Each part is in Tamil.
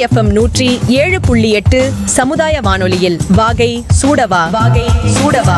எஃப்எம் நூற்றி ஏழு புள்ளி எட்டு சமுதாய வானொலியில் வாகை சூடவா வாகை சூடவா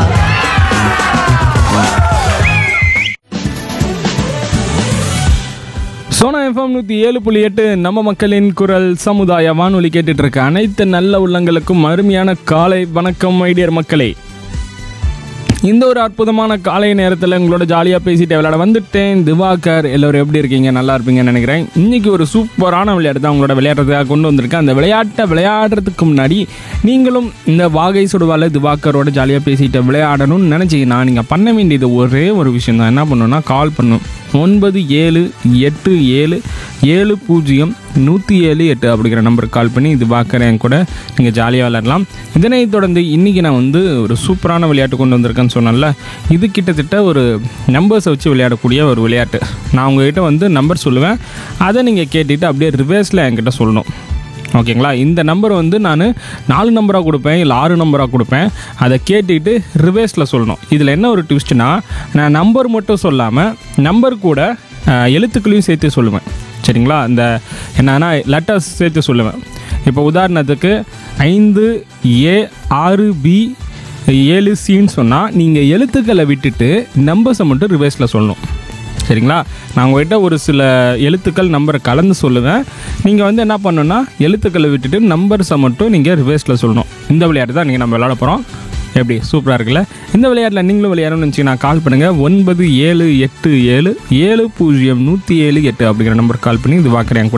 சோனா எஃப்எம் நூற்றி ஏழு புள்ளி எட்டு நம்ம மக்களின் குரல் சமுதாய வானொலி கேட்டுட்டு இருக்க அனைத்து நல்ல உள்ளங்களுக்கும் அருமையான காலை வணக்கம் ஐடியர் மக்களே இந்த ஒரு அற்புதமான காலை நேரத்தில் உங்களோட ஜாலியாக பேசிட்டு விளையாட வந்துட்டேன் திவாகர் எல்லோரும் எப்படி இருக்கீங்க நல்லா இருப்பீங்கன்னு நினைக்கிறேன் இன்னைக்கு ஒரு சூப்பரான விளையாட்டு தான் உங்களோட விளையாடுறதுக்காக கொண்டு வந்திருக்கேன் அந்த விளையாட்டை விளையாடுறதுக்கு முன்னாடி நீங்களும் இந்த வாகை சுடுவால திவாகரோட ஜாலியாக பேசிட்டு விளையாடணும்னு நினச்சிங்கன்னா நீங்கள் பண்ண வேண்டியது ஒரே ஒரு விஷயம் தான் என்ன பண்ணணும்னா கால் பண்ணும் ஒன்பது ஏழு எட்டு ஏழு ஏழு பூஜ்ஜியம் நூற்றி ஏழு எட்டு அப்படிங்கிற நம்பருக்கு கால் பண்ணி இது பார்க்குறேன் கூட நீங்கள் ஜாலியாக விளையாடலாம் இதனை தொடர்ந்து இன்றைக்கி நான் வந்து ஒரு சூப்பரான விளையாட்டு கொண்டு வந்திருக்கேன்னு சொன்னேன்ல இது கிட்டத்தட்ட ஒரு நம்பர்ஸை வச்சு விளையாடக்கூடிய ஒரு விளையாட்டு நான் உங்ககிட்ட வந்து நம்பர் சொல்லுவேன் அதை நீங்கள் கேட்டுட்டு அப்படியே ரிவர்ஸில் என்கிட்ட சொல்லணும் ஓகேங்களா இந்த நம்பர் வந்து நான் நாலு நம்பராக கொடுப்பேன் இல்லை ஆறு நம்பராக கொடுப்பேன் அதை கேட்டுக்கிட்டு ரிவர்ஸில் சொல்லணும் இதில் என்ன ஒரு ட்விஸ்ட்னா நான் நம்பர் மட்டும் சொல்லாமல் நம்பர் கூட அஹ், எழுத்துக்களையும் சேர்த்து சொல்லுவேன் சரிங்களா இந்த என்னன்னா லெட்டர்ஸ் சேர்த்து சொல்லுவேன் இப்போ உதாரணத்துக்கு ஐந்து ஏ ஆறு பி ஏழு சின்னு சொன்னால் நீங்கள் எழுத்துக்களை விட்டுட்டு நம்பர்ஸை மட்டும் ரிவர்ஸில் சொல்லணும் சரிங்களா நான் உங்கள்கிட்ட ஒரு சில எழுத்துக்கள் நம்பரை கலந்து சொல்லுவேன் நீங்கள் வந்து என்ன பண்ணணும்னா எழுத்துக்களை விட்டுட்டு நம்பர்ஸை மட்டும் நீங்கள் ரிவர்ஸில் சொல்லணும் இந்த விளையாட்டு தான் நீங்கள் நம்ம விளையாட போகிறோம் எப்படி சூப்பராக இருக்குல்ல இந்த விளையாட்டில் நீங்களும் விளையாடணும்னு நினச்சிங்கன்னா கால் பண்ணுங்கள் ஒன்பது ஏழு எட்டு ஏழு ஏழு பூஜ்ஜியம் நூற்றி ஏழு எட்டு அப்படிங்கிற நம்பருக்கு கால் பண்ணி இது பார்க்குறேன் கூட